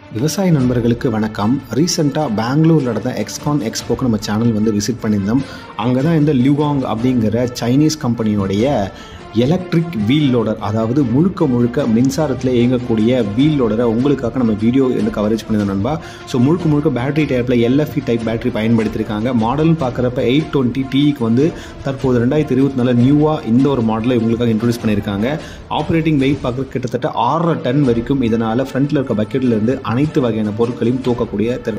விவசாய நண்பர்களுக்கு வணக்கம் ரீசெண்டாக பெங்களூர் நடந்த எக்ஸ்கான் எக்ஸ்போக்கு நம்ம சேனல் வந்து விசிட் பண்ணியிருந்தோம் அங்கே தான் இந்த லியூகாங் அப்படிங்கிற சைனீஸ் கம்பெனியோடைய எலக்ட்ரிக் வீல் லோடர் அதாவது முழுக்க முழுக்க மின்சாரத்தில் இயங்கக்கூடிய வீல் லோடரை உங்களுக்காக நம்ம வீடியோ வந்து கவரேஜ் பண்ணியிருந்தோம் நண்பா ஸோ முழுக்க முழுக்க பேட்டரி டைப்பில் எல்எஃப்இ டைப் பேட்டரி பயன்படுத்தியிருக்காங்க மாடல்னு பார்க்குறப்ப எயிட் டுவெண்ட்டி டிக்கு வந்து தற்போது ரெண்டாயிரத்தி இருபத்தி நாலு நியூவாக இந்த ஒரு மாடலை இவங்களுக்காக இன்ட்ரடியூஸ் பண்ணியிருக்காங்க ஆப்ரேட்டிங் வெயிட் பார்க்குற கிட்டத்தட்ட ஆறரை டன் வரைக்கும் இதனால் ஃப்ரண்ட்டில் இருக்க பக்கெட்லேருந்து அனைத்து வகையான பொருட்களையும் தூக்கக்கூடிய திறன்